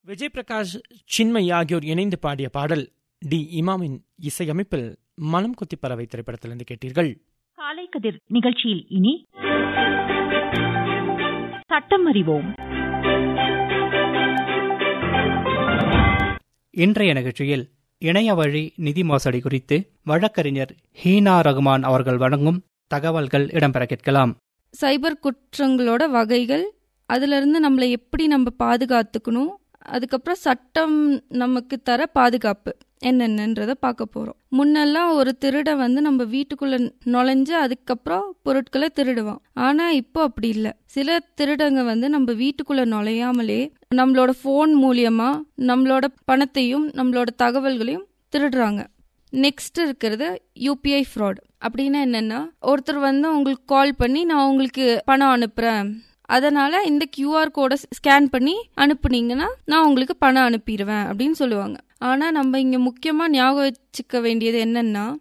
விஜய் பிரகாஷ் சின்மய் ஆகியோர் இணைந்து பாடிய பாடல் டி இமாமின் இசையமைப்பில் மனம் கொத்தி பறவை திரைப்படத்திலிருந்து கேட்டீர்கள் காலை கதிர் நிகழ்ச்சியில் இனி சட்டம் அறிவோம் இன்றைய நிகழ்ச்சியில் இணைய வழி நிதி மோசடி குறித்து வழக்கறிஞர் ஹீனா ரகுமான் அவர்கள் வழங்கும் தகவல்கள் இடம்பெற கேட்கலாம் சைபர் குற்றங்களோட வகைகள் அதிலிருந்து நம்மளை எப்படி நம்ம பாதுகாத்துக்கணும் அதுக்கப்புறம் சட்டம் நமக்கு தர பாதுகாப்பு என்னென்னன்றத பார்க்க போகிறோம் முன்னெல்லாம் ஒரு திருட வந்து நம்ம வீட்டுக்குள்ள நுழைஞ்சு அதுக்கப்புறம் பொருட்களை திருடுவான் ஆனால் இப்போ அப்படி இல்லை சில திருடங்க வந்து நம்ம வீட்டுக்குள்ள நுழையாமலே நம்மளோட ஃபோன் மூலியமா நம்மளோட பணத்தையும் நம்மளோட தகவல்களையும் திருடுறாங்க நெக்ஸ்ட் இருக்கிறது யூபிஐ ஃப்ராட் அப்படின்னா என்னன்னா ஒருத்தர் வந்து உங்களுக்கு கால் பண்ணி நான் உங்களுக்கு பணம் அனுப்புறேன் அதனால இந்த கியூஆர் கோடை ஸ்கேன் பண்ணி அனுப்புனீங்கன்னா நான் உங்களுக்கு பணம் அனுப்பிடுவேன் அப்படின்னு சொல்லுவாங்க ஆனா நம்ம இங்க முக்கியமா ஞாபகம் வச்சுக்க வேண்டியது என்னன்னா